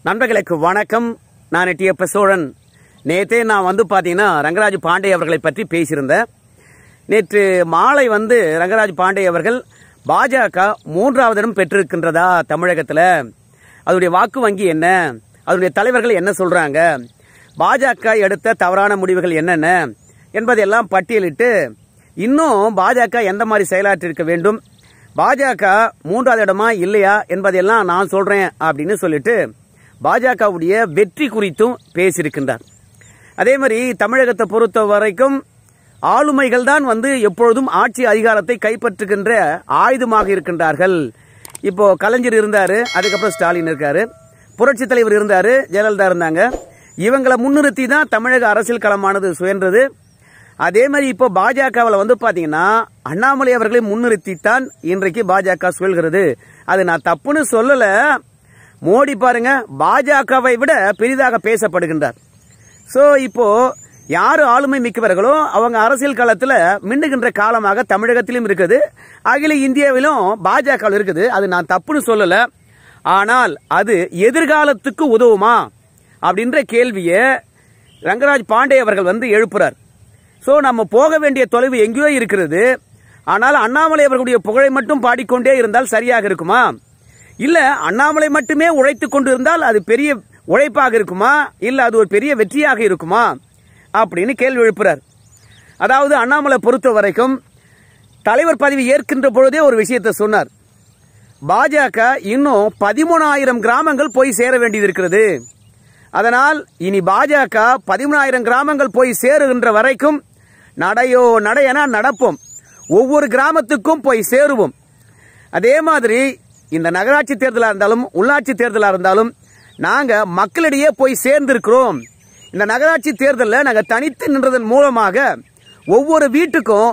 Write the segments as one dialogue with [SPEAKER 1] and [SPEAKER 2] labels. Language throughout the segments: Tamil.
[SPEAKER 1] நண்பர்களுக்கு வணக்கம் நான் டிஎப்ப சோழன் நேற்றே நான் வந்து பார்த்தீங்கன்னா ரங்கராஜ் பாண்டே அவர்களை பற்றி பேசியிருந்தேன் நேற்று மாலை வந்து ரங்கராஜ் பாண்டே அவர்கள் பாஜக மூன்றாவது இடம் பெற்றிருக்கின்றதா தமிழகத்தில் அதனுடைய வாக்கு வங்கி என்ன அதனுடைய தலைவர்கள் என்ன சொல்றாங்க பாஜக எடுத்த தவறான முடிவுகள் என்னென்ன என்பதையெல்லாம் பட்டியலிட்டு இன்னும் பாஜக எந்த மாதிரி செயலாற்றி இருக்க வேண்டும் பாஜக மூன்றாவது இடமா இல்லையா என்பதையெல்லாம் நான் சொல்றேன் அப்படின்னு சொல்லிட்டு பாஜகவுடைய வெற்றி குறித்தும் பேசியிருக்கின்றார் அதே மாதிரி தமிழகத்தை பொறுத்த வரைக்கும் ஆளுமைகள் தான் வந்து எப்பொழுதும் ஆட்சி அதிகாரத்தை கைப்பற்றுகின்ற ஆயுதமாக இருக்கின்றார்கள் இப்போ கலைஞர் இருந்தாரு அதுக்கப்புறம் ஸ்டாலின் இருக்காரு புரட்சி தலைவர் இருந்தாரு ஜெயலலிதா இருந்தாங்க இவங்களை முன்னிறுத்தி தான் தமிழக அரசியல் களமானது சுயன்றது அதே மாதிரி இப்போ பாஜகவில் வந்து பாத்தீங்கன்னா அண்ணாமலை அவர்களை முன்னிறுத்தித்தான் இன்றைக்கு பாஜக சுழல்கிறது அது நான் தப்புன்னு சொல்லல மோடி பாருங்க பாஜகவை விட பெரிதாக பேசப்படுகின்றார் சோ இப்போ யாரு ஆளுமை மிக்கவர்களோ அவங்க அரசியல் களத்துல மின்னுகின்ற காலமாக தமிழகத்திலும் இருக்குது அகில இந்தியாவிலும் பாஜக இருக்குது அது நான் தப்புன்னு சொல்லல ஆனால் அது எதிர்காலத்துக்கு உதவுமா அப்படின்ற கேள்வியை ரங்கராஜ் பாண்டே அவர்கள் வந்து எழுப்புறார் சோ நம்ம போக வேண்டிய தொலைவு எங்கேயோ இருக்கிறது ஆனால் அண்ணாமலை அவர்களுடைய புகழை மட்டும் பாடிக்கொண்டே இருந்தால் சரியாக இருக்குமா இல்ல அண்ணாமலை மட்டுமே உழைத்துக் கொண்டு இருந்தால் அது பெரிய உழைப்பாக இருக்குமா இல்ல அது ஒரு பெரிய வெற்றியாக இருக்குமா அப்படின்னு கேள்வி எழுப்புறார் அதாவது அண்ணாமலை பொறுத்த வரைக்கும் தலைவர் பதவி ஏற்கின்ற பொழுதே ஒரு விஷயத்தை சொன்னார் பாஜக இன்னும் பதிமூணாயிரம் கிராமங்கள் போய் சேர வேண்டியது இருக்கிறது அதனால் இனி பாஜக பதிமூணாயிரம் கிராமங்கள் போய் சேருகின்ற வரைக்கும் நடையோ நடையென நடப்போம் ஒவ்வொரு கிராமத்துக்கும் போய் சேருவோம் அதே மாதிரி இந்த நகராட்சி தேர்தலாக இருந்தாலும் உள்ளாட்சி தேர்தலாக இருந்தாலும் நாங்க மக்களிடையே போய் சேர்ந்திருக்கிறோம் இந்த நகராட்சி தேர்தலில் நாங்கள் தனித்து நின்றதன் மூலமாக ஒவ்வொரு வீட்டுக்கும்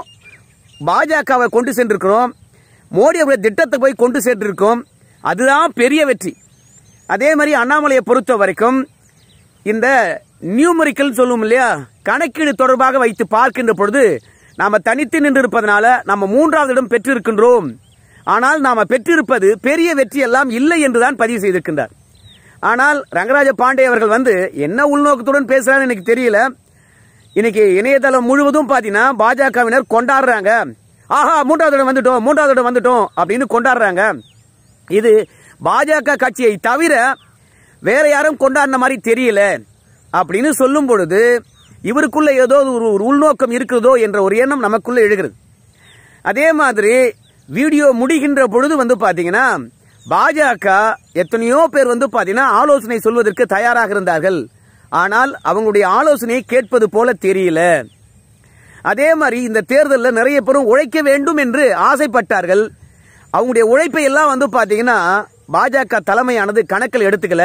[SPEAKER 1] பாஜகவை கொண்டு சென்றிருக்கிறோம் மோடி அவருடைய திட்டத்தை போய் கொண்டு சென்றிருக்கோம் அதுதான் பெரிய வெற்றி அதே மாதிரி அண்ணாமலையை பொறுத்த வரைக்கும் இந்த நியூமரிக்கல் சொல்லுவோம் இல்லையா கணக்கீடு தொடர்பாக வைத்து பார்க்கின்ற பொழுது நாம தனித்து நின்று இருப்பதனால நம்ம மூன்றாவது இடம் பெற்றிருக்கின்றோம் ஆனால் நாம பெற்றிருப்பது பெரிய வெற்றி எல்லாம் இல்லை என்றுதான் பதிவு செய்திருக்கின்றார் ஆனால் ரங்கராஜ பாண்டே அவர்கள் வந்து என்ன உள்நோக்கத்துடன் பேசுறான்னு எனக்கு தெரியல இன்னைக்கு இணையதளம் முழுவதும் பாத்தீங்கன்னா பாஜகவினர் கொண்டாடுறாங்க ஆஹா மூன்றாவது இடம் வந்துட்டோம் மூன்றாவது இடம் வந்துட்டோம் அப்படின்னு கொண்டாடுறாங்க இது பாஜக கட்சியை தவிர வேற யாரும் கொண்டாடின மாதிரி தெரியல அப்படின்னு சொல்லும் பொழுது இவருக்குள்ள ஏதோ ஒரு ஒரு உள்நோக்கம் இருக்கிறதோ என்ற ஒரு எண்ணம் நமக்குள்ள எழுகிறது அதே மாதிரி வீடியோ முடிகின்ற பொழுது வந்து பாத்தீங்கன்னா பாஜக எத்தனையோ பேர் வந்து பாத்தீங்கன்னா ஆலோசனை சொல்வதற்கு தயாராக இருந்தார்கள் ஆனால் அவங்களுடைய ஆலோசனையை கேட்பது போல தெரியல அதே மாதிரி இந்த தேர்தலில் நிறைய பேரும் உழைக்க வேண்டும் என்று ஆசைப்பட்டார்கள் அவங்களுடைய உழைப்பை எல்லாம் வந்து பாத்தீங்கன்னா பாஜக தலைமையானது கணக்கில் எடுத்துக்கல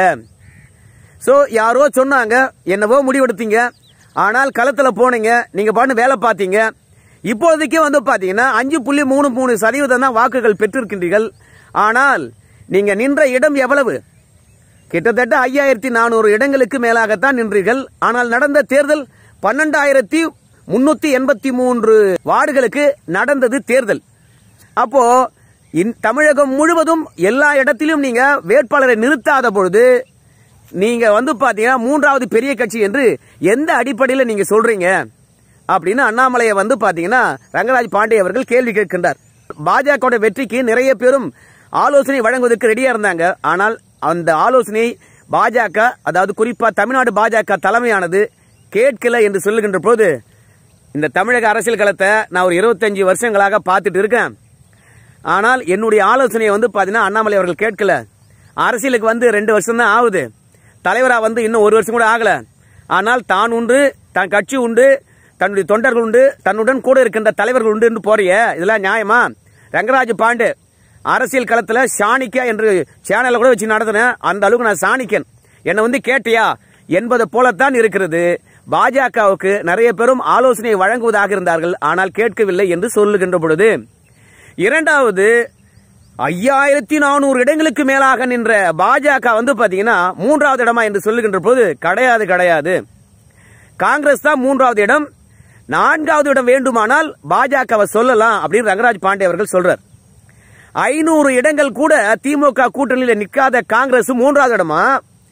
[SPEAKER 1] சோ யாரோ சொன்னாங்க என்னவோ முடிவெடுத்தீங்க ஆனால் களத்துல போனீங்க நீங்க பாட்டு வேலை பார்த்தீங்க இப்போதைக்கு வந்து பாத்தீங்கன்னா அஞ்சு புள்ளி மூணு மூணு சதவீதம் தான் வாக்குகள் பெற்றிருக்கின்றீர்கள் ஆனால் நீங்க நின்ற இடம் எவ்வளவு கிட்டத்தட்ட ஐயாயிரத்தி நானூறு இடங்களுக்கு மேலாகத்தான் நின்றீர்கள் ஆனால் நடந்த தேர்தல் பன்னெண்டாயிரத்தி முன்னூத்தி எண்பத்தி மூன்று வார்டுகளுக்கு நடந்தது தேர்தல் அப்போ இந்- தமிழகம் முழுவதும் எல்லா இடத்திலும் நீங்க வேட்பாளரை நிறுத்தாத பொழுது நீங்க வந்து பாத்தீங்கன்னா மூன்றாவது பெரிய கட்சி என்று எந்த அடிப்படையில் நீங்க சொல்றீங்க அப்படின்னு அண்ணாமலையை வந்து பாத்தீங்கன்னா ரங்கராஜ் பாண்டே அவர்கள் கேள்வி கேட்கின்றார் பாஜக வெற்றிக்கு நிறைய பேரும் ஆலோசனை வழங்குவதற்கு ரெடியா இருந்தாங்க ஆனால் அந்த ஆலோசனை பாஜக அதாவது குறிப்பா தமிழ்நாடு பாஜக தலைமையானது கேட்கல என்று சொல்லுகின்ற போது இந்த தமிழக அரசியல் களத்தை நான் ஒரு இருபத்தஞ்சு வருஷங்களாக பார்த்துட்டு இருக்கேன் ஆனால் என்னுடைய ஆலோசனையை வந்து பாத்தீங்கன்னா அண்ணாமலை அவர்கள் கேட்கல அரசியலுக்கு வந்து ரெண்டு வருஷம் தான் ஆகுது தலைவரா வந்து இன்னும் ஒரு வருஷம் கூட ஆகல ஆனால் தான் உண்டு தன் கட்சி உண்டு தன்னுடைய தொண்டர்கள் உண்டு தன்னுடன் கூட இருக்கின்ற தலைவர்கள் உண்டு என்று போறிய இதெல்லாம் நியாயமா ரங்கராஜ் பாண்டே அரசியல் களத்துல சாணிக்கா என்று சேனலை கூட வச்சு நடத்தினேன் அந்த அளவுக்கு நான் சாணிக்கன் என்னை வந்து கேட்டியா என்பது போலத்தான் இருக்கிறது பாஜகவுக்கு நிறைய பேரும் ஆலோசனை வழங்குவதாக இருந்தார்கள் ஆனால் கேட்கவில்லை என்று சொல்லுகின்ற பொழுது இரண்டாவது ஐயாயிரத்தி நானூறு இடங்களுக்கு மேலாக நின்ற பாஜக வந்து பாத்தீங்கன்னா மூன்றாவது இடமா என்று சொல்லுகின்ற போது கிடையாது கிடையாது காங்கிரஸ் தான் மூன்றாவது இடம் நான்காவது இடம் வேண்டுமானால் பாஜகவை சொல்லலாம் அப்படின்னு ரங்கராஜ் பாண்டே அவர்கள் சொல்றார் ஐநூறு இடங்கள் கூட திமுக கூட்டணியில் நிற்காத காங்கிரஸ் மூன்றாவது இடமா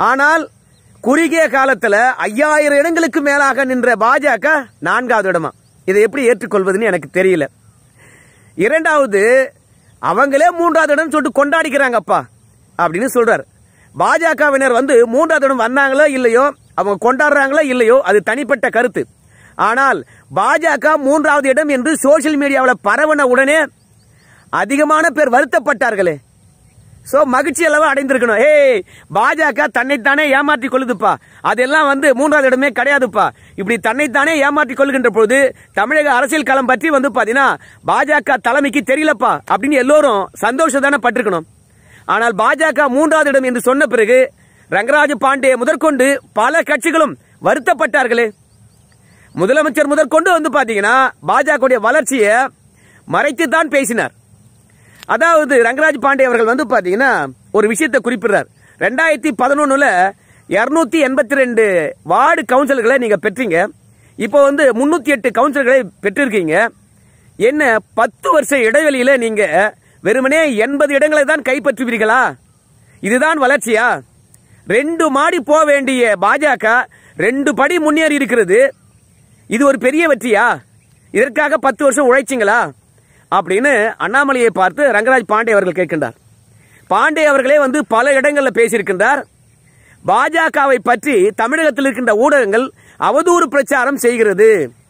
[SPEAKER 1] ஆனால் குறுகிய காலத்துல ஐயாயிரம் இடங்களுக்கு மேலாக நின்ற பாஜக நான்காவது இடமா இதை எப்படி ஏற்றுக்கொள்வதுன்னு எனக்கு தெரியல இரண்டாவது அவங்களே மூன்றாவது இடம் சொல்லிட்டு கொண்டாடிக்கிறாங்கப்பா அப்படின்னு சொல்றாரு பாஜகவினர் வந்து மூன்றாவது இடம் வந்தாங்களோ இல்லையோ அவங்க கொண்டாடுறாங்களோ இல்லையோ அது தனிப்பட்ட கருத்து ஆனால் பாஜக மூன்றாவது இடம் என்று சோசியல் மீடியாவில் பரவன உடனே அதிகமான பேர் வருத்தப்பட்டார்களே சோ மகிழ்ச்சி அளவு அடைந்திருக்கணும் ஏய் பாஜக தன்னைத்தானே ஏமாற்றி கொள்ளுதுப்பா அதெல்லாம் வந்து மூன்றாவது இடமே கிடையாதுப்பா இப்படி தன்னைத்தானே ஏமாற்றி கொள்கின்ற பொழுது தமிழக அரசியல் களம் பற்றி வந்து பாத்தீங்கன்னா பாஜக தலைமைக்கு தெரியலப்பா அப்படின்னு எல்லோரும் சந்தோஷம் தானே பட்டிருக்கணும் ஆனால் பாஜக மூன்றாவது இடம் என்று சொன்ன பிறகு ரங்கராஜ பாண்டே முதற்கொண்டு பல கட்சிகளும் வருத்தப்பட்டார்களே முதலமைச்சர் முதற்கொண்டு வந்து பாத்தீங்கன்னா பாஜக வளர்ச்சியை மறைத்து தான் பேசினார் அதாவது ரங்கராஜ் பாண்டே அவர்கள் வந்து பாத்தீங்கன்னா ஒரு விஷயத்தை குறிப்பிடுறார் ரெண்டாயிரத்தி பதினொன்னுல இருநூத்தி எண்பத்தி ரெண்டு வார்டு கவுன்சிலர்களை நீங்க பெற்றீங்க இப்போ வந்து முன்னூத்தி எட்டு கவுன்சிலர்களை பெற்றிருக்கீங்க என்ன பத்து வருஷ இடைவெளியில நீங்க வெறுமனே எண்பது இடங்களை தான் கைப்பற்றுவீர்களா இதுதான் வளர்ச்சியா ரெண்டு மாடி போக வேண்டிய பாஜக ரெண்டு படி முன்னேறி இருக்கிறது இது ஒரு பெரிய வெற்றியா இதற்காக பத்து வருஷம் உழைச்சிங்களா அப்படின்னு அண்ணாமலையை பார்த்து ரங்கராஜ் பாண்டே அவர்கள் கேட்கின்றார் பாண்டே அவர்களே வந்து பல இடங்களில் பேசியிருக்கின்றார் பாஜகவை பற்றி தமிழகத்தில் இருக்கின்ற ஊடகங்கள் அவதூறு பிரச்சாரம் செய்கிறது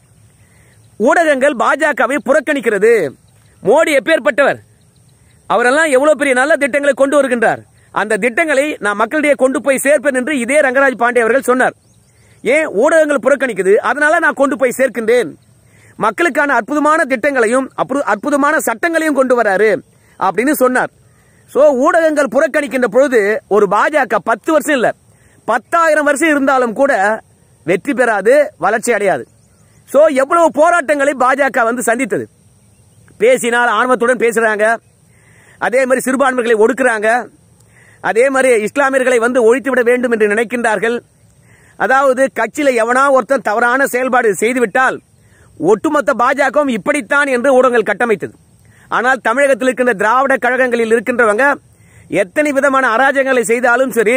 [SPEAKER 1] ஊடகங்கள் பாஜகவை புறக்கணிக்கிறது மோடி எப்பேற்பட்டவர் அவரெல்லாம் எவ்வளவு பெரிய நல்ல திட்டங்களை கொண்டு வருகின்றார் அந்த திட்டங்களை நான் மக்களிடையே கொண்டு போய் சேர்ப்பேன் என்று இதே ரங்கராஜ் பாண்டே அவர்கள் சொன்னார் ஏன் ஊடகங்கள் புறக்கணிக்குது அதனால நான் கொண்டு போய் சேர்க்கின்றேன் மக்களுக்கான அற்புதமான திட்டங்களையும் அற்புத- அற்புதமான சட்டங்களையும் கொண்டு வராரு அப்படின்னு சொன்னார் சோ ஊடகங்கள் புறக்கணிக்கின்ற பொழுது ஒரு பாஜக பத்து வருஷம் இல்ல பத்தாயிரம் வருஷம் இருந்தாலும் கூட வெற்றி பெறாது வளர்ச்சி அடையாது சோ எவ்வளவு போராட்டங்களை பாஜக வந்து சந்தித்தது பேசினால் ஆணவத்துடன் பேசுறாங்க அதே மாதிரி சிறுபான்மைகளை ஒடுக்குறாங்க அதே மாதிரி இஸ்லாமியர்களை வந்து ஒழித்துவிட வேண்டும் என்று நினைக்கின்றார்கள் அதாவது கட்சியில எவனா ஒருத்தன் தவறான செயல்பாடு செய்துவிட்டால் ஒட்டுமொத்த பாஜகவும் இப்படித்தான் என்று ஊடகங்கள் கட்டமைத்தது ஆனால் தமிழகத்தில் இருக்கின்ற திராவிட கழகங்களில் இருக்கின்றவங்க எத்தனை விதமான அராஜகங்களை செய்தாலும் சரி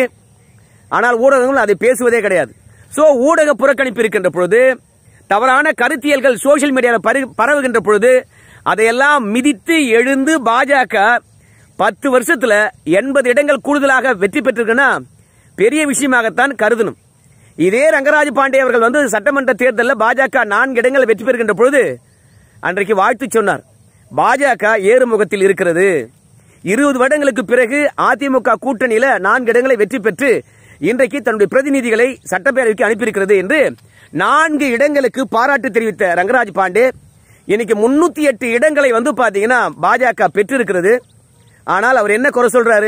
[SPEAKER 1] ஆனால் ஊடகங்கள் அதை பேசுவதே கிடையாது சோ ஊடக புறக்கணிப்பு இருக்கின்ற பொழுது தவறான கருத்தியல்கள் சோசியல் மீடியாவில் பரு- பரவுகின்ற பொழுது அதையெல்லாம் மிதித்து எழுந்து பாஜக பத்து வருஷத்துல எண்பது இடங்கள் கூடுதலாக வெற்றி பெற்றிருக்குன்னா பெரிய விஷயமாகத்தான் கருதணும் இதே ரங்கராஜ் பாண்டே அவர்கள் வந்து சட்டமன்ற தேர்தலில் பாஜக நான்கு இடங்களை வெற்றி பெறுகின்ற பொழுது அன்றைக்கு வாழ்த்து சொன்னார் பாஜக ஏறுமுகத்தில் இருக்கிறது இருபது வருடங்களுக்கு பிறகு அதிமுக கூட்டணியில நான்கு இடங்களை வெற்றி பெற்று இன்றைக்கு தன்னுடைய பிரதிநிதிகளை சட்டப்பேரவைக்கு அனுப்பியிருக்கிறது என்று நான்கு இடங்களுக்கு பாராட்டு தெரிவித்த ரங்கராஜ் பாண்டே இன்னைக்கு முன்னூத்தி எட்டு இடங்களை வந்து பாத்தீங்கன்னா பாஜக பெற்றிருக்கிறது ஆனால் அவர் என்ன குறை சொல்றாரு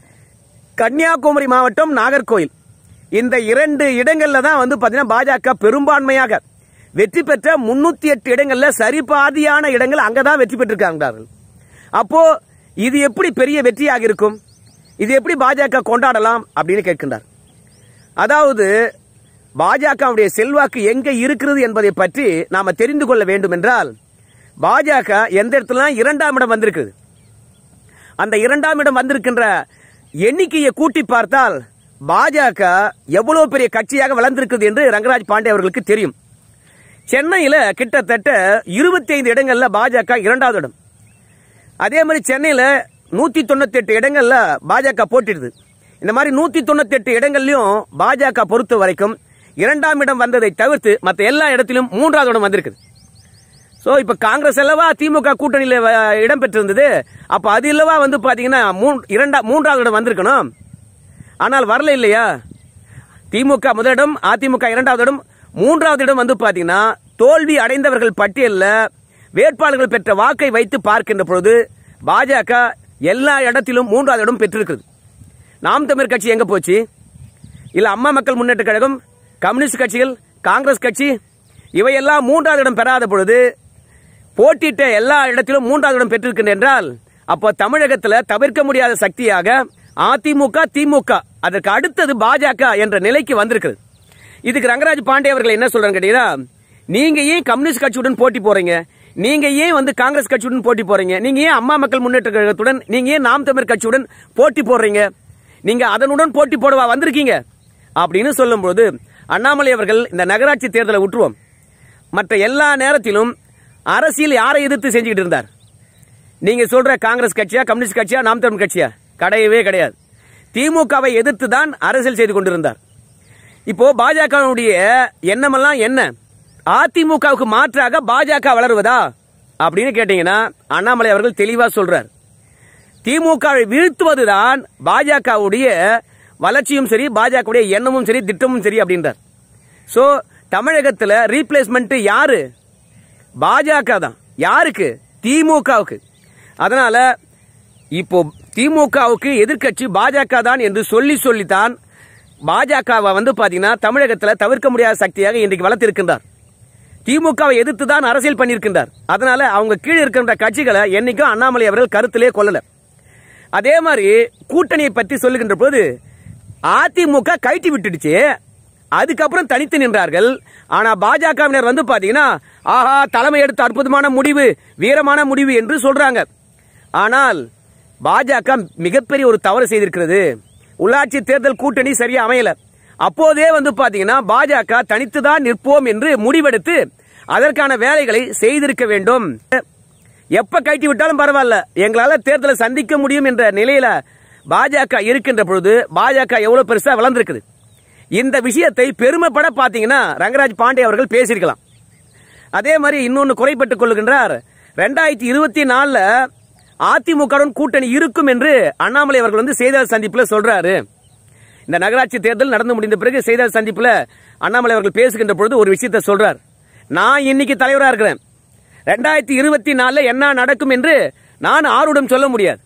[SPEAKER 1] கன்னியாகுமரி மாவட்டம் நாகர்கோயில் இந்த இரண்டு இடங்கள்ல தான் வந்து பாத்தீங்கன்னா பாஜக பெரும்பான்மையாக வெற்றி பெற்ற முன்னூத்தி எட்டு இடங்கள்ல சரிபாதியான இடங்கள் அங்கதான் வெற்றி பெற்றிருக்காங்க அப்போ இது எப்படி பெரிய வெற்றியாக இருக்கும் இது எப்படி பாஜக கொண்டாடலாம் அப்படின்னு கேட்கின்றார் அதாவது பாஜகவுடைய செல்வாக்கு எங்க இருக்கிறது என்பதை பற்றி நாம தெரிந்து கொள்ள வேண்டும் என்றால் பாஜக எந்த இடத்துல இரண்டாம் இடம் வந்திருக்குது அந்த இரண்டாம் இடம் வந்திருக்கின்ற எண்ணிக்கையை கூட்டி பார்த்தால் பாஜக எவ்வளவு பெரிய கட்சியாக வளர்ந்திருக்குது என்று ரங்கராஜ் பாண்டே அவர்களுக்கு தெரியும் சென்னையில கிட்டத்தட்ட 25 இடங்கள்ல பாஜக இரண்டாவது இடம் அதே மாதிரி சென்னையில நூத்தி தொண்ணூத்தி எட்டு இடங்கள்ல பாஜக போட்டிடுது இந்த மாதிரி நூத்தி தொண்ணூத்தி எட்டு இடங்கள்லயும் பாஜக பொறுத்த வரைக்கும் இரண்டாம் இடம் வந்ததை தவிர்த்து மற்ற எல்லா இடத்திலும் மூன்றாவது இடம் வந்திருக்குது சோ இப்ப காங்கிரஸ் அல்லவா திமுக கூட்டணியில அஹ், இடம் பெற்றிருந்தது அப்ப அது இல்லவா வந்து பாத்தீங்கன்னா மூன்- இரண்டா மூன்றாவது இடம் வந்திருக்கணும் ஆனால் வரல இல்லையா திமுக முதலிடம் அதிமுக இரண்டாவது இடம் மூன்றாவது இடம் வந்து பாத்தீங்கன்னா தோல்வி அடைந்தவர்கள் பட்டியல்ல வேட்பாளர்கள் பெற்ற வாக்கை வைத்து பார்க்கின்ற பொழுது பாஜக எல்லா இடத்திலும் மூன்றாவது இடம் பெற்றிருக்கிறது நாம் தமிழர் கட்சி எங்க போச்சு இல்ல அம்மா மக்கள் முன்னேற்ற கழகம் கம்யூனிஸ்ட் கட்சிகள் காங்கிரஸ் கட்சி இவையெல்லாம் மூன்றாவது இடம் பெறாத பொழுது போட்டியிட்ட எல்லா இடத்திலும் மூன்றாவது இடம் பெற்றிருக்கின்ற என்றால் அப்போ தமிழகத்துல தவிர்க்க முடியாத சக்தியாக அதிமுக திமுக அதற்கு அடுத்தது பாஜக என்ற நிலைக்கு வந்திருக்கிறது இதுக்கு ரங்கராஜ் பாண்டே அவர்கள் என்ன சொல்றாங்க கேட்டீங்கன்னா நீங்க ஏன் கம்யூனிஸ்ட் கட்சியுடன் போட்டி போறீங்க நீங்க ஏன் வந்து காங்கிரஸ் கட்சியுடன் போட்டி போறீங்க நீங்க ஏன் அம்மா மக்கள் முன்னேற்ற கழகத்துடன் நீங்க ஏன் நாம் தமிழர் கட்சியுடன் போட்டி போடுறீங்க நீங்க அதனுடன் போட்டி போடவா வந்திருக்கீங்க அப்படின்னு சொல்லும்போது அண்ணாமலை அவர்கள் இந்த நகராட்சி தேர்தலை விட்டுருவோம் மற்ற எல்லா நேரத்திலும் அரசியல் யாரை எதிர்த்து செஞ்சுக்கிட்டு இருந்தார் நீங்க சொல்ற காங்கிரஸ் கட்சியா கம்யூனிஸ்ட் கட்சியா நாம் தமிழ் கட்சியா கிடையவே கிடையாது திமுகவை எதிர்த்து தான் அரசியல் செய்து கொண்டிருந்தார் இப்போ பாஜகவுடைய எண்ணமெல்லாம் என்ன அதிமுகவுக்கு மாற்றாக பாஜக வளருவதா அப்படின்னு கேட்டீங்கன்னா அண்ணாமலை அவர்கள் தெளிவா சொல்றார் திமுகவை வீழ்த்துவதுதான் பாஜகவுடைய வளர்ச்சியும் சரி பாஜகவுடைய எண்ணமும் சரி திட்டமும் சரி அப்படின்றார் சோ தமிழகத்துல ரீப்ளேஸ்மெண்ட் யாரு பாஜக தான் யாருக்கு திமுகவுக்கு அதனால இப்போ திமுகவுக்கு எதிர்க்கட்சி பாஜக தான் என்று சொல்லி சொல்லித்தான் பாஜகவை வந்து பாத்தீங்கன்னா தமிழகத்துல தவிர்க்க முடியாத சக்தியாக இன்றைக்கு வளர்த்திருக்கின்றார் திமுகவை எதிர்த்து தான் அரசியல் பண்ணியிருக்கின்றார் அதனால அவங்க கீழே இருக்கின்ற கட்சிகளை என்னைக்கும் அண்ணாமலை அவர்கள் கருத்திலே கொள்ளல அதே மாதிரி கூட்டணியை பற்றி சொல்லுகின்ற போது அதிமுக கைட்டி விட்டுடுச்சு அதுக்கப்புறம் தனித்து நின்றார்கள் ஆனா பாஜகவினர் வந்து பாத்தீங்கன்னா ஆஹா தலைமை எடுத்த அற்புதமான முடிவு வீரமான முடிவு என்று சொல்றாங்க ஆனால் பாஜக மிகப்பெரிய ஒரு தவறு செய்திருக்கிறது உள்ளாட்சி தேர்தல் கூட்டணி சரியா அமையல அப்போதே வந்து பாத்தீங்கன்னா பாஜக தனித்து தான் நிற்போம் என்று முடிவெடுத்து அதற்கான வேலைகளை செய்திருக்க வேண்டும் எப்ப கைட்டி விட்டாலும் பரவாயில்ல எங்களால தேர்தலை சந்திக்க முடியும் என்ற நிலையில பாஜக இருக்கின்ற பொழுது பாஜக எவ்வளவு பெருசா வளர்ந்திருக்குது இந்த விஷயத்தை பெருமைப்பட பாத்தீங்கன்னா ரங்கராஜ் பாண்டே அவர்கள் பேசியிருக்கலாம் அதே மாதிரி இன்னொன்னு குறைப்பட்டுக் கொள்கின்றார் ரெண்டாயிரத்தி இருபத்தி நாலுல அதிமுகவுடன் கூட்டணி இருக்கும் என்று அண்ணாமலை அவர்கள் வந்து செய்தியாளர் சந்திப்புல சொல்றாரு இந்த நகராட்சி தேர்தல் நடந்து முடிந்த பிறகு செய்தியாளர் சந்திப்புல அண்ணாமலை அவர்கள் பேசுகின்ற பொழுது ஒரு விஷயத்தை சொல்றார் நான் இன்னைக்கு தலைவரா இருக்கிறேன் ரெண்டாயிரத்தி இருபத்தி நாலுல என்ன நடக்கும் என்று நான் ஆருடம் சொல்ல முடியாது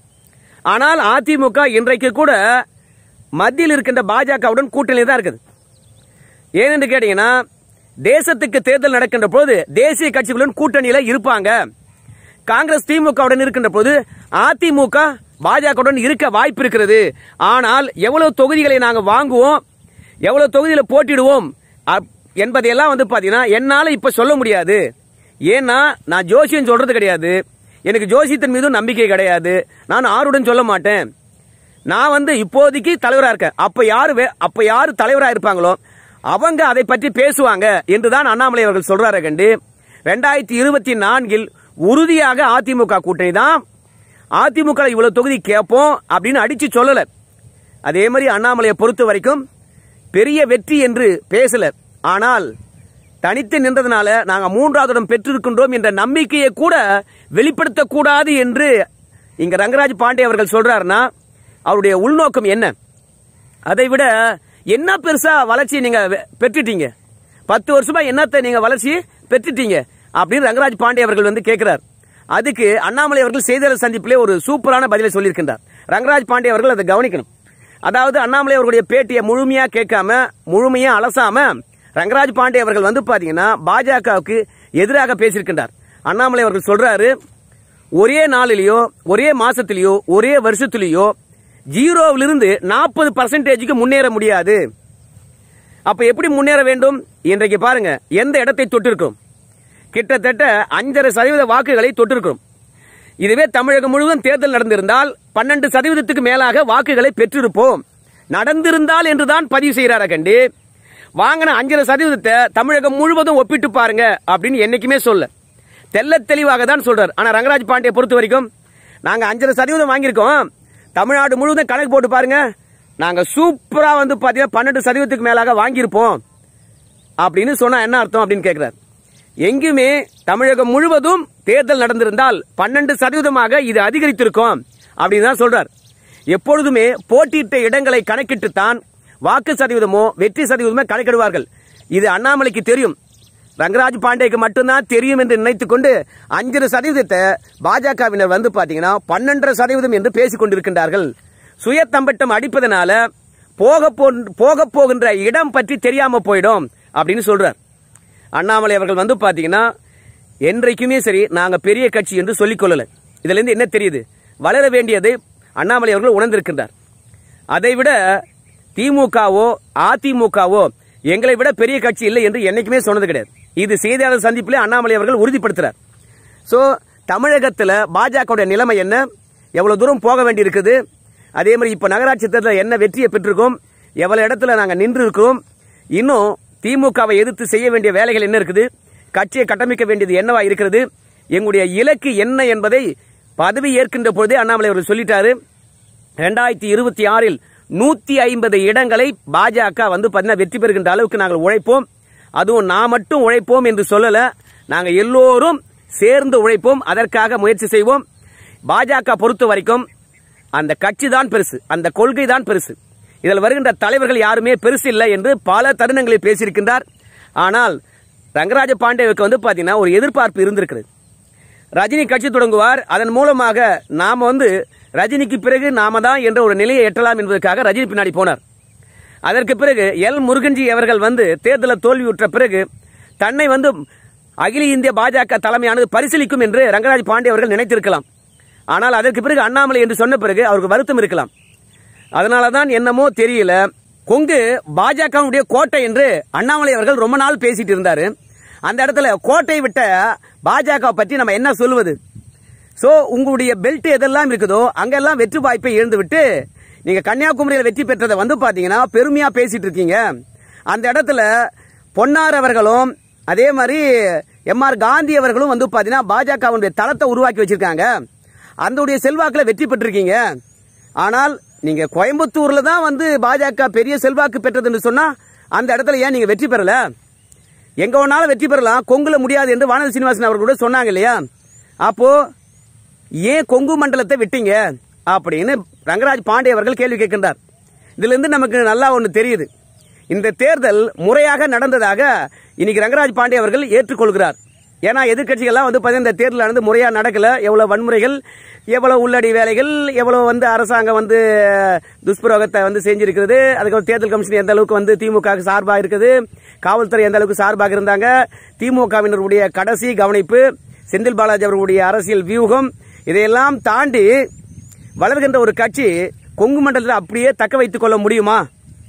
[SPEAKER 1] ஆனால் அதிமுக இன்றைக்கு கூட மத்தியில் இருக்கின்ற பாஜகவுடன் கூட்டணி தான் இருக்குது ஏனென்று கேட்டீங்கன்னா தேசத்துக்கு தேர்தல் நடக்கின்ற போது தேசிய கட்சிகளுடன் கூட்டணியில இருப்பாங்க காங்கிரஸ் திமுகவுடன் இருக்கின்ற போது அதிமுக பாஜகவுடன் இருக்க வாய்ப்பு இருக்கிறது ஆனால் எவ்வளவு தொகுதிகளை நாங்க வாங்குவோம் எவ்வளவு தொகுதியில போட்டிடுவோம் அப்- என்பதையெல்லாம் வந்து பாத்தீங்கன்னா என்னால இப்ப சொல்ல முடியாது ஏன்னா நான் ஜோசியம் சொல்றது கிடையாது எனக்கு ஜோசியத்தின் மீதும் நம்பிக்கை கிடையாது நான் ஆருடன் சொல்ல மாட்டேன் நான் வந்து இப்போதைக்கு தலைவரா இருக்கேன் அப்ப யாரு வே- அப்ப யாரு தலைவரா இருப்பாங்களோ அவங்க அதை பற்றி பேசுவாங்க என்றுதான் அண்ணாமலை அவர்கள் சொல்றாரு கண்டு ரெண்டாயிரத்தி இருபத்தி நான்கில் உறுதியாக அதிமுக கூட்டணி தான் அதிமுக ல இவ்வளவு தொகுதி கேட்போம் அப்படின்னு அடிச்சு சொல்லல அதே மாதிரி அண்ணாமலையை பொறுத்த வரைக்கும் பெரிய வெற்றி என்று பேசல ஆனால் தனித்து நின்றதுனால நாங்க மூன்றாவது இடம் பெற்றிருக்கின்றோம் என்ற நம்பிக்கையை கூட வெளிப்படுத்தக்கூடாது என்று இங்க ரங்கராஜ் பாண்டே அவர்கள் சொல்றாருன்னா அவருடைய உள்நோக்கம் என்ன அதை விட என்ன பெருசா வளர்ச்சி நீங்க வெ- பெற்றுட்டீங்க பத்து வருஷமா என்னத்தை நீங்க வளர்ச்சி பெற்றுட்டீங்க அப்படின்னு ரங்கராஜ் பாண்டே அவர்கள் வந்து கேட்கிறார் அதுக்கு அண்ணாமலை அவர்கள் செய்தியாளர் சந்திப்பிலே ஒரு சூப்பரான பதிலை சொல்லியிருக்கின்றார் ரங்கராஜ் பாண்டே அவர்கள் அதை கவனிக்கணும் அதாவது அண்ணாமலை அவர்களுடைய பேட்டியை முழுமையா கேட்காம முழுமையா அலசாம ரங்கராஜ் பாண்டே அவர்கள் வந்து பாத்தீங்கன்னா பாஜகவுக்கு எதிராக பேசியிருக்கின்றார் அண்ணாமலை அவர்கள் சொல்றாரு ஒரே நாளிலேயோ ஒரே மாசத்திலேயோ ஒரே வருஷத்திலேயோ ஜீரோவிலிருந்து நாற்பது பர்சன்டேஜுக்கு முன்னேற முடியாது அப்ப எப்படி முன்னேற வேண்டும் இன்றைக்கு பாருங்க எந்த இடத்தை தொட்டிருக்கிறோம் கிட்டத்தட்ட அஞ்சரை சதவீத வாக்குகளை தொட்டிருக்கிறோம் இதுவே தமிழகம் முழுவதும் தேர்தல் நடந்திருந்தால் பன்னெண்டு சதவீதத்துக்கு மேலாக வாக்குகளை பெற்றிருப்போம் நடந்திருந்தால் என்றுதான் பதிவு செய்யறார கண்டு வாங்கின அஞ்சரை சதவீதத்தை தமிழகம் முழுவதும் ஒப்பிட்டு பாருங்க அப்படின்னு என்னைக்குமே சொல்ல தெல்ல தெளிவாக தான் சொல்றார் ஆனா ரங்கராஜ் பாண்டியை பொறுத்த வரைக்கும் நாங்க அஞ்சரை சதவீதம் வாங்கியிருக்கோம் தமிழ்நாடு முழுவதும் கணக்கு போட்டு பாருங்க நாங்க சூப்பரா வந்து பாத்தீங்கன்னா பன்னெண்டு சதவீதத்துக்கு மேலாக வாங்கியிருப்போம் அப்படின்னு சொன்னா என்ன அர்த்தம் அப்படின்னு கேட்கிறார் எங்குமே தமிழகம் முழுவதும் தேர்தல் நடந்திருந்தால் பன்னெண்டு சதவீதமாக இது அதிகரித்திருக்கும் அப்படின்னு தான் சொல்றார் எப்பொழுதுமே போட்டியிட்ட இடங்களை கணக்கிட்டுத்தான் வாக்கு சதவீதமோ வெற்றி சதவீதமோ கணக்கிடுவார்கள் இது அண்ணாமலைக்கு தெரியும் ரங்கராஜ் பாண்டேக்கு மட்டும்தான் தெரியும் என்று நினைத்துக் கொண்டு அஞ்சரை சதவீதத்தை பாஜகவினர் வந்து பாத்தீங்கன்னா பன்னெண்டரை சதவீதம் என்று பேசிக் கொண்டிருக்கின்றார்கள் சுய தம்பட்டம் அடிப்பதனால போக போ- போக போகின்ற இடம் பற்றி தெரியாம போயிடும் அப்படின்னு சொல்றார் அண்ணாமலை அவர்கள் வந்து பாத்தீங்கன்னா என்றைக்குமே சரி நாங்க பெரிய கட்சி என்று சொல்லிக் கொள்ளல இதுல இருந்து என்ன தெரியுது வளர வேண்டியதை அண்ணாமலை அவர்கள் உணர்ந்திருக்கின்றார் அதை விட திமுகவோ அதிமுகவோ எங்களை விட பெரிய கட்சி இல்லை என்று என்னைக்குமே சொன்னது கிடையாது இது செய்தியாளர் சந்திப்பிலே அண்ணாமலை அவர்கள் உறுதிப்படுத்துறார் சோ தமிழகத்துல பாஜகவுடைய நிலைமை என்ன எவ்வளவு தூரம் போக வேண்டி இருக்குது அதே மாதிரி இப்ப நகராட்சி தேர்தலில் என்ன வெற்றியை பெற்றிருக்கோம் எவ்வளவு இடத்துல நாங்க நின்று இருக்கிறோம் இன்னும் திமுகவை எதிர்த்து செய்ய வேண்டிய வேலைகள் என்ன இருக்குது கட்சியை கட்டமைக்க வேண்டியது என்னவா இருக்கிறது எங்களுடைய இலக்கு என்ன என்பதை பதவி ஏற்கின்ற பொழுதே அண்ணாமலை அவர் சொல்லிட்டாரு ரெண்டாயிரத்தி இருபத்தி ஆறில் நூத்தி ஐம்பது இடங்களை பாஜக வந்து பாத்தீங்கன்னா வெற்றி பெறுகின்ற அளவுக்கு நாங்கள் உழைப்போம் அதுவும் நான் மட்டும் உழைப்போம் என்று சொல்லல நாங்க எல்லோரும் சேர்ந்து உழைப்போம் அதற்காக முயற்சி செய்வோம் பாஜக பொறுத்த வரைக்கும் அந்த கட்சி தான் பெருசு அந்த கொள்கை தான் பெருசு இதில் வருகின்ற தலைவர்கள் யாருமே பெருசு இல்லை என்று பல தருணங்களில் பேசியிருக்கின்றார் ஆனால் ரங்கராஜ பாண்டேவுக்கு வந்து பாத்தீங்கன்னா ஒரு எதிர்பார்ப்பு இருந்திருக்கிறது ரஜினி கட்சி தொடங்குவார் அதன் மூலமாக நாம வந்து ரஜினிக்கு பிறகு நாம தான் என்ற ஒரு நிலையை எட்டலாம் என்பதற்காக ரஜினி பின்னாடி போனார் அதற்கு பிறகு எல் முருகன்ஜி அவர்கள் வந்து தேர்தலில் தோல்வியுற்ற பிறகு தன்னை வந்து அகில இந்திய பாஜக தலைமையானது பரிசீலிக்கும் என்று ரங்கராஜ் பாண்டே அவர்கள் நினைத்திருக்கலாம் ஆனால் அதற்கு பிறகு அண்ணாமலை என்று சொன்ன பிறகு அவருக்கு வருத்தம் இருக்கலாம் அதனால தான் என்னமோ தெரியல கொங்கு பாஜகவுடைய கோட்டை என்று அண்ணாமலை அவர்கள் ரொம்ப நாள் பேசிட்டு இருந்தாரு அந்த இடத்துல கோட்டை விட்ட பாஜக பற்றி நம்ம என்ன சொல்லுவது சோ உங்களுடைய பெல்ட் எதெல்லாம் இருக்குதோ அங்கெல்லாம் வெற்றி வாய்ப்பை இழந்து விட்டு நீங்க கன்னியாகுமரியில் வெற்றி பெற்றதை வந்து பாத்தீங்கன்னா பெருமையா பேசிட்டு இருக்கீங்க அந்த இடத்துல பொன்னார் அவர்களும் அதே மாதிரி எம் ஆர் காந்தி அவர்களும் வந்து பாத்தீங்கன்னா பாஜகவுடைய தளத்தை உருவாக்கி வச்சிருக்காங்க அந்த செல்வாக்குல வெற்றி பெற்றிருக்கீங்க ஆனால் நீங்க கோயம்புத்தூர்ல தான் வந்து பாஜக பெரிய செல்வாக்கு பெற்றதுன்னு சொன்னா அந்த இடத்துல ஏன் நீங்க வெற்றி பெறல எங்க வேணாலும் வெற்றி பெறலாம் கொங்குல முடியாது என்று வானதி சீனிவாசன் அவர்கள் கூட சொன்னாங்க இல்லையா அப்போ ஏன் கொங்கு மண்டலத்தை விட்டீங்க அப்படின்னு ரங்கராஜ் பாண்டே அவர்கள் கேள்வி கேட்கின்றார் இதுல இருந்து நமக்கு நல்லா ஒன்று தெரியுது இந்த தேர்தல் முறையாக நடந்ததாக இன்னைக்கு ரங்கராஜ் பாண்டே அவர்கள் ஏற்றுக்கொள்கிறார் ஏன்னா எதிர்க்கட்சிகள்லாம் வந்து பார்த்தீங்கன்னா இந்த தேர்தல் நடந்து முறையா நடக்கல எவ்வளவு வன்முறைகள் எவ்வளவு உள்ளடி வேலைகள் எவ்வளவு வந்து அரசாங்கம் வந்து துஷ்பிரயோகத்தை வந்து செஞ்சிருக்கிறது அதுக்கப்புறம் தேர்தல் கமிஷன் எந்த அளவுக்கு வந்து திமுக சார்பாக இருக்குது காவல்துறை எந்த அளவுக்கு சார்பாக இருந்தாங்க திமுகவினருடைய கடைசி கவனிப்பு செந்தில் பாலாஜி அவர்களுடைய அரசியல் வியூகம் இதையெல்லாம் தாண்டி வளர்கின்ற ஒரு கட்சி கொங்கு மண்டலத்தில் அப்படியே தக்க வைத்துக் கொள்ள முடியுமா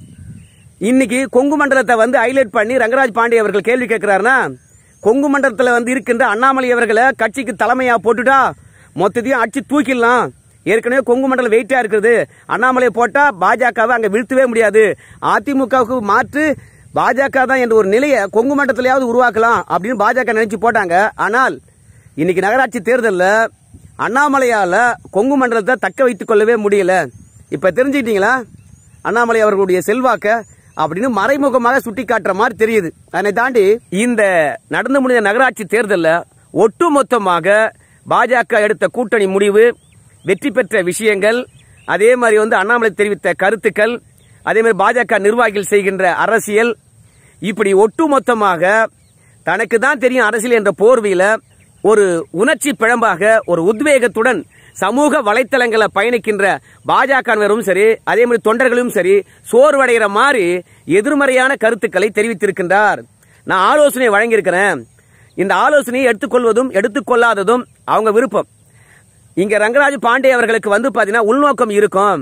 [SPEAKER 1] இன்னைக்கு கொங்கு மண்டலத்தை வந்து ஹைலைட் பண்ணி ரங்கராஜ் பாண்டே அவர்கள் கேள்வி கேட்கிறாருன்னா கொங்கு மண்டலத்தில் வந்து இருக்கின்ற அண்ணாமலை அவர்களை கட்சிக்கு தலைமையா போட்டுட்டா மொத்தத்தையும் அடிச்சு தூக்கிடலாம் ஏற்கனவே கொங்கு மண்டலம் வெயிட்டா இருக்குது அண்ணாமலை போட்டா பாஜகவை அங்க வீழ்த்தவே முடியாது அதிமுகவுக்கு மாற்று பாஜக தான் என்ற ஒரு நிலையை கொங்கு மண்டலத்திலேயாவது உருவாக்கலாம் அப்படின்னு பாஜக நினைச்சு போட்டாங்க ஆனால் இன்னைக்கு நகராட்சி தேர்தலில் அண்ணாமலையால கொங்கு மண்டலத்தை தக்க வைத்துக் கொள்ளவே முடியல இப்ப தெரிஞ்சுக்கிட்டீங்களா அண்ணாமலை அவர்களுடைய செல்வாக்க அப்படின்னு மறைமுகமாக சுட்டி காட்டுற மாதிரி தெரியுது அதனை தாண்டி இந்த நடந்து முடிந்த நகராட்சி தேர்தலில் ஒட்டுமொத்தமாக பாஜக எடுத்த கூட்டணி முடிவு வெற்றி பெற்ற விஷயங்கள் அதே மாதிரி வந்து அண்ணாமலை தெரிவித்த கருத்துக்கள் அதே மாதிரி பாஜக நிர்வாகிகள் செய்கின்ற அரசியல் இப்படி ஒட்டுமொத்தமாக தனக்கு தான் தெரியும் அரசியல் என்ற போர்வையில ஒரு உணர்ச்சி பிழம்பாக ஒரு உத்வேகத்துடன் சமூக வலைத்தளங்களை பயணிக்கின்ற பாஜகவினரும் சரி அதே மாதிரி தொண்டர்களும் சரி சோர்வடைகிற மாதிரி எதிர்மறையான கருத்துக்களை தெரிவித்திருக்கின்றார் நான் ஆலோசனை வழங்கியிருக்கிறேன் இந்த ஆலோசனையை எடுத்துக்கொள்வதும் எடுத்துக்கொள்ளாததும் அவங்க விருப்பம் இங்க ரங்கராஜ் பாண்டே அவர்களுக்கு வந்து பாத்தீங்கன்னா உள்நோக்கம் இருக்கும்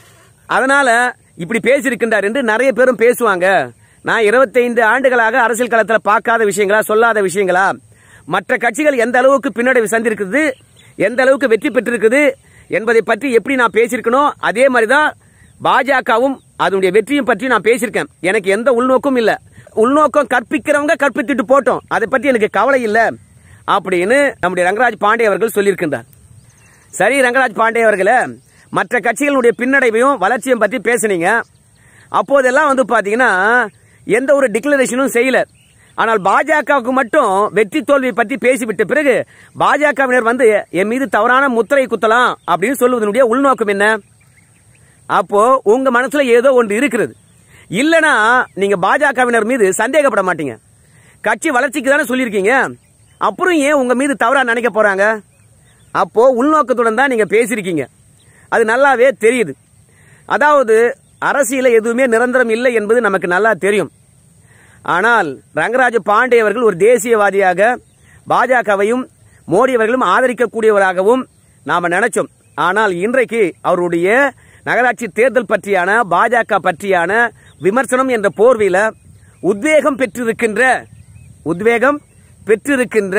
[SPEAKER 1] அதனால இப்படி பேசியிருக்கின்றார் என்று நிறைய பேரும் பேசுவாங்க நான் 25 ஆண்டுகளாக அரசியல் களத்தில் பார்க்காத விஷயங்களா சொல்லாத விஷயங்களா மற்ற கட்சிகள் எந்த அளவுக்கு பின்னடைவு சந்திருக்குது எந்த அளவுக்கு வெற்றி பெற்றிருக்குது என்பதை பற்றி எப்படி நான் பேசியிருக்கணும் அதே மாதிரி தான் பாஜகவும் அதனுடைய வெற்றியும் பற்றி நான் பேசியிருக்கேன் எனக்கு எந்த உள்நோக்கும் இல்ல உள்நோக்கம் கற்பிக்கிறவங்க கற்பித்துட்டு போட்டோம் அதை பற்றி எனக்கு கவலை இல்லை அப்படின்னு நம்முடைய ரங்கராஜ் பாண்டே அவர்கள் சொல்லியிருக்கின்றார் சரி ரங்கராஜ் பாண்டே அவர்களே மற்ற கட்சிகளுடைய பின்னடைவையும் வளர்ச்சியும் பற்றி பேசுனீங்க அப்போதெல்லாம் வந்து பாத்தீங்கன்னா எந்த ஒரு டிக்ளரேஷனும் செய்யல ஆனால் பாஜகவுக்கு மட்டும் வெற்றி தோல்வியை பற்றி பேசிவிட்ட பிறகு பாஜகவினர் வந்து என் மீது தவறான முத்திரை குத்தலாம் அப்படின்னு சொல்லுவதனுடைய உள்நோக்கம் என்ன அப்போ உங்க மனசுல ஏதோ ஒன்று இருக்கிறது இல்லனா நீங்க பாஜகவினர் மீது சந்தேகப்பட மாட்டீங்க கட்சி வளர்ச்சிக்கு தானே சொல்லியிருக்கீங்க அப்புறம் ஏன் உங்க மீது தவறா நினைக்க போறாங்க அப்போ உள்நோக்கத்துடன் தான் நீங்க பேசியிருக்கீங்க அது நல்லாவே தெரியுது அதாவது அரசியல எதுவுமே நிரந்தரம் இல்லை என்பது நமக்கு நல்லா தெரியும் ஆனால் ரங்கராஜ பாண்டே அவர்கள் ஒரு தேசியவாதியாக பாஜகவையும் மோடி அவர்களும் ஆதரிக்கக்கூடியவராகவும் நாம நினைச்சோம் ஆனால் இன்றைக்கு அவருடைய நகராட்சி தேர்தல் பற்றியான பாஜக பற்றியான விமர்சனம் என்ற போர்வையில உத்வேகம் பெற்றிருக்கின்ற உத்வேகம் பெற்றிருக்கின்ற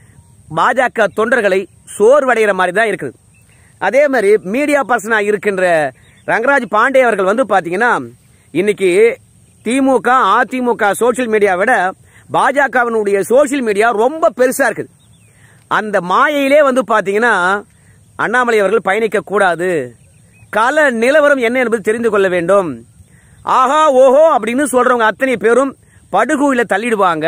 [SPEAKER 1] பாஜக தொண்டர்களை சோர்வடைகிற மாதிரி தான் இருக்குது அதே மாதிரி மீடியா பர்சனா இருக்கின்ற ரங்கராஜ் பாண்டே அவர்கள் வந்து பாத்தீங்கன்னா இன்னைக்கு திமுக அதிமுக சோஷியல் மீடியா விட பாஜகவினுடைய சோஷியல் மீடியா ரொம்ப பெருசா இருக்குது அந்த மாயையிலே வந்து பாத்தீங்கன்னா அண்ணாமலை அவர்கள் பயணிக்க கூடாது கள நிலவரம் என்ன என்பது தெரிந்து கொள்ள வேண்டும் ஆஹா ஓஹோ அப்படின்னு சொல்றவங்க அத்தனை பேரும் படுகுயில தள்ளிடுவாங்க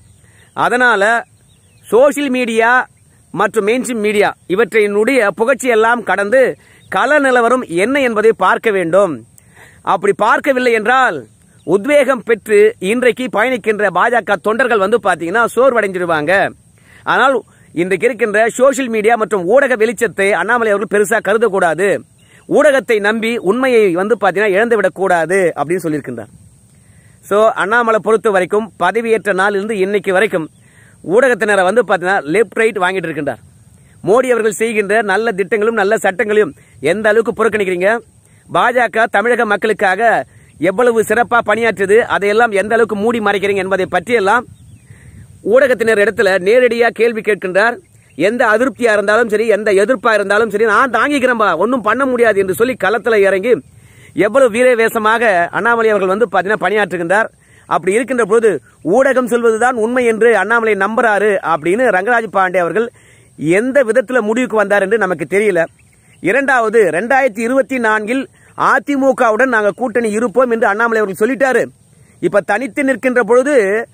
[SPEAKER 1] அதனால சோஷியல் மீடியா மற்றும் மெயின்ஸ்ட்ரீம் மீடியா இவற்றினுடைய புகழ்ச்சி எல்லாம் கடந்து கள நிலவரம் என்ன என்பதை பார்க்க வேண்டும் அப்படி பார்க்கவில்லை என்றால் உத்வேகம் பெற்று இன்றைக்கு பயணிக்கின்ற பாஜக தொண்டர்கள் வந்து பாத்தீங்கன்னா சோர்வடைஞ்சிடுவாங்க ஆனால் இன்றைக்கு இருக்கின்ற சோஷியல் மீடியா மற்றும் ஊடக வெளிச்சத்தை அண்ணாமலை அவர்கள் பெருசா கருதக்கூடாது ஊடகத்தை நம்பி உண்மையை வந்து பாத்தீங்கன்னா இழந்துவிடக் கூடாது அப்படின்னு சொல்லியிருக்கின்றார் சோ அண்ணாமலை பொறுத்த வரைக்கும் பதவியேற்ற நாளிலிருந்து இன்னைக்கு வரைக்கும் ஊடகத்தினரை வந்து பார்த்தீங்கன்னா லெப்ட் ரைட் வாங்கிட்டு இருக்கின்றார் மோடி அவர்கள் செய்கின்ற நல்ல திட்டங்களும் நல்ல சட்டங்களையும் எந்த அளவுக்கு புறக்கணிக்கிறீங்க பாஜக தமிழக மக்களுக்காக எவ்வளவு சிறப்பாக பணியாற்றியது அதையெல்லாம் எந்த அளவுக்கு மூடி மறைக்கிறீங்க என்பதை பற்றியெல்லாம் ஊடகத்தினர் இடத்துல நேரடியாக கேள்வி கேட்கின்றார் எந்த அதிருப்தியா இருந்தாலும் சரி எந்த எதிர்ப்பா இருந்தாலும் சரி நான் தாங்கிக்கிறேன்பா ஒன்றும் பண்ண முடியாது என்று சொல்லி களத்தில் இறங்கி எவ்வளவு வீரவேசமாக அண்ணாமலை அவர்கள் வந்து பார்த்தீங்கன்னா பணியாற்றுகின்றார் அப்படி இருக்கின்ற பொழுது ஊடகம் சொல்வதுதான் உண்மை என்று அண்ணாமலை நம்புறாரு அப்படின்னு ரங்கராஜ் பாண்டே அவர்கள் எந்த விதத்துல முடிவுக்கு வந்தார் என்று நமக்கு தெரியல இரண்டாவது ரெண்டாயிரத்தி இருபத்தி நான்கில் அதிமுகவுடன் நாங்கள் கூட்டணி இருப்போம் என்று அண்ணாமலை அவர்கள் சொல்லிட்டாரு இப்ப தனித்து நிற்கின்ற பொழுது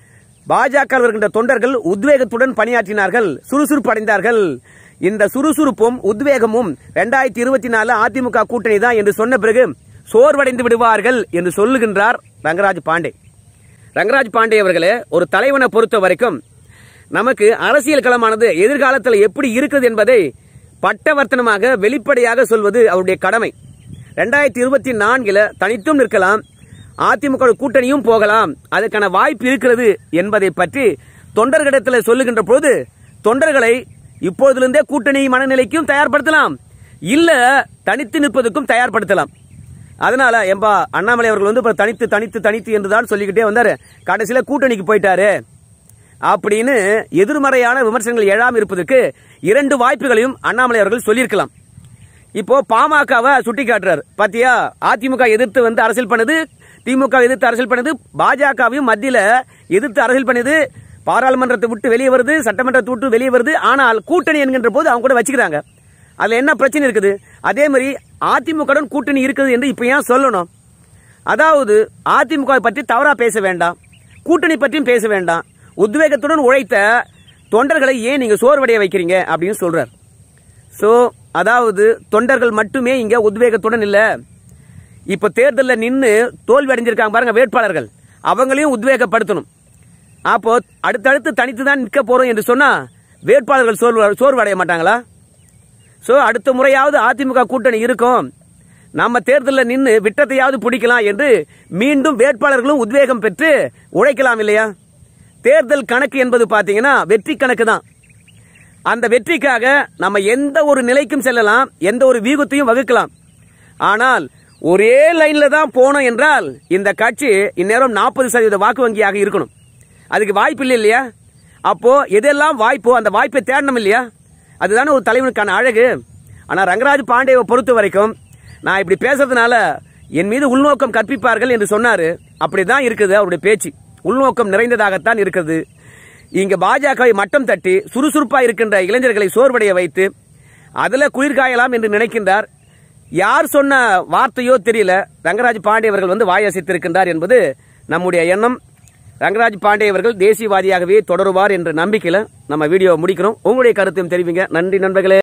[SPEAKER 1] பாஜக இருக்கின்ற தொண்டர்கள் உத்வேகத்துடன் பணியாற்றினார்கள் சுறுசுறுப்பு அடைந்தார்கள் இந்த சுறுசுறுப்பும் உத்வேகமும் ரெண்டாயிரத்தி இருபத்தி நாலு அதிமுக கூட்டணி தான் என்று சொன்ன பிறகு சோர்வடைந்து விடுவார்கள் என்று சொல்லுகின்றார் ரங்கராஜ் பாண்டே ரங்கராஜ் பாண்டே அவர்களே ஒரு தலைவனை பொறுத்த வரைக்கும் நமக்கு அரசியல் களமானது எதிர்காலத்தில் எப்படி இருக்குது என்பதை பட்டவர்த்தனமாக வெளிப்படையாக சொல்வது அவருடைய கடமை ரெண்டாயிரத்தி இருபத்தி நான்கில் தனித்தும் நிற்கலாம் அதிமுக கூட்டணியும் போகலாம் அதற்கான வாய்ப்பு இருக்கிறது என்பதை பற்றி தொண்டர்களிடத்தில் சொல்லுகின்ற பொழுது தொண்டர்களை இப்போதிலிருந்தே கூட்டணி மனநிலைக்கும் தயார்படுத்தலாம் இல்ல தனித்து நிற்பதற்கும் தயார்படுத்தலாம் அதனால எம்பா அண்ணாமலை அவர்கள் வந்து இப்ப தனித்து தனித்து தனித்து என்றுதான் சொல்லிக்கிட்டே வந்தாரு கடைசியில கூட்டணிக்கு போயிட்டாரு அப்படின்னு எதிர்மறையான விமர்சனங்கள் எழாமல் இருப்பதற்கு இரண்டு வாய்ப்புகளையும் அண்ணாமலை அவர்கள் சொல்லியிருக்கலாம் இப்போ பாமகவை சுட்டி காட்டுறாரு பாத்தியா அதிமுக எதிர்த்து வந்து அரசியல் பண்ணது திமுக எதிர்த்து அரசியல் பண்ணது பாஜகவையும் மத்தியில எதிர்த்து அரசியல் பண்ணது பாராளுமன்றத்தை விட்டு வெளியே வருது சட்டமன்றத்தை விட்டு வெளியே வருது ஆனால் கூட்டணி என்கின்ற போது அவங்க கூட வச்சுக்கிறாங்க அதுல என்ன பிரச்சனை இருக்குது அதே மாதிரி அதிமுகவுடன் கூட்டணி இருக்குது என்று இப்ப ஏன் சொல்லணும் அதாவது அதிமுக பற்றி தவறா பேச வேண்டாம் கூட்டணி பற்றியும் பேச வேண்டாம் உத்வேகத்துடன் உழைத்த தொண்டர்களை ஏன் நீங்க சோர்வடைய வைக்கிறீங்க அப்படின்னு சொல்றார் சோ அதாவது தொண்டர்கள் மட்டுமே இங்க உத்வேகத்துடன் இல்ல இப்ப தேர்தலில் நின்று தோல்வி அடைஞ்சிருக்காங்க பாருங்க வேட்பாளர்கள் அவங்களையும் உத்வேகப்படுத்தணும் அப்போ அடுத்தடுத்து தனித்து தான் நிற்க போறோம் என்று சொன்னா வேட்பாளர்கள் சோர்வு சோர்வு அடைய மாட்டாங்களா சோ அடுத்த முறையாவது அதிமுக கூட்டணி இருக்கும் நம்ம தேர்தலில் நின்று விட்டத்தையாவது பிடிக்கலாம் என்று மீண்டும் வேட்பாளர்களும் உத்வேகம் பெற்று உழைக்கலாம் இல்லையா தேர்தல் கணக்கு என்பது பாத்தீங்கன்னா வெற்றி கணக்கு தான் அந்த வெற்றிக்காக நம்ம எந்த ஒரு நிலைக்கும் செல்லலாம் எந்த ஒரு வீகத்தையும் வகுக்கலாம் ஆனால் ஒரே லைன்ல தான் போனோம் என்றால் இந்த கட்சி இந்நேரம் நாற்பது சதவீத வாக்கு வங்கியாக இருக்கணும் அதுக்கு வாய்ப்பு இல்லை இல்லையா அப்போ எதெல்லாம் வாய்ப்போ அந்த வாய்ப்பை தேடணும் இல்லையா அதுதானே ஒரு தலைவனுக்கான அழகு ஆனா ரங்கராஜ் பாண்டேவை பொறுத்த வரைக்கும் நான் இப்படி பேசுறதுனால என் மீது உள்நோக்கம் கற்பிப்பார்கள் என்று சொன்னாரு அப்படிதான் இருக்குது அவருடைய பேச்சு உள்நோக்கம் நிறைந்ததாகத்தான் இருக்குது இங்க பாஜகவை மட்டம் தட்டி சுறுசுறுப்பா இருக்கின்ற இளைஞர்களை சோர்வடைய வைத்து அதுல குளிர் காயலாம் என்று நினைக்கின்றார் யார் சொன்ன வார்த்தையோ தெரியல ரங்கராஜ் பாண்டே அவர்கள் வந்து வாயசித்திருக்கின்றார் என்பது நம்முடைய எண்ணம் ரங்கராஜ் பாண்டே அவர்கள் தேசியவாதியாகவே தொடருவார் என்ற நம்பிக்கையில நம்ம வீடியோ முடிக்கிறோம் உங்களுடைய கருத்தையும் தெரிவிங்க நன்றி நண்பர்களே